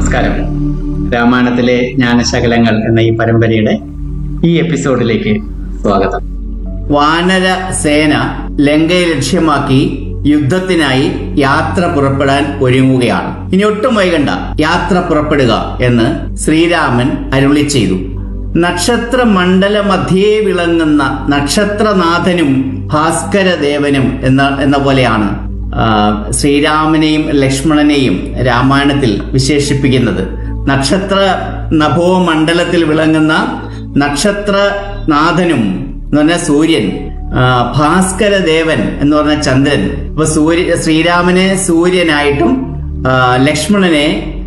നമസ്കാരം രാമായണത്തിലെ ജ്ഞാനശകലങ്ങൾ എന്ന ഈ പരമ്പരയുടെ ഈ എപ്പിസോഡിലേക്ക് സ്വാഗതം വാനര സേന ലങ്കയെ ലക്ഷ്യമാക്കി യുദ്ധത്തിനായി യാത്ര പുറപ്പെടാൻ ഒരുങ്ങുകയാണ് ഇനി ഒട്ടും വൈകണ്ട യാത്ര പുറപ്പെടുക എന്ന് ശ്രീരാമൻ അരുളി ചെയ്തു നക്ഷത്ര മണ്ഡല മധ്യേ വിളങ്ങുന്ന നക്ഷത്രനാഥനും ഭാസ്കരദേവനും എന്ന എന്ന പോലെയാണ് ആ, ശ്രീരാമനെയും ലക്ഷ്മണനെയും രാമായണത്തിൽ വിശേഷിപ്പിക്കുന്നത് നക്ഷത്ര നഭോമണ്ഡലത്തിൽ വിളങ്ങുന്ന നക്ഷത്രനാഥനും എന്ന് പറഞ്ഞ സൂര്യൻ ആ, ഭാസ്കരദേവൻ എന്ന് പറഞ്ഞ ചന്ദ്രൻ അപ്പൊ സൂര്യ ശ്രീരാമനെ സൂര്യനായിട്ടും ആ, ലക്ഷ്മണനെ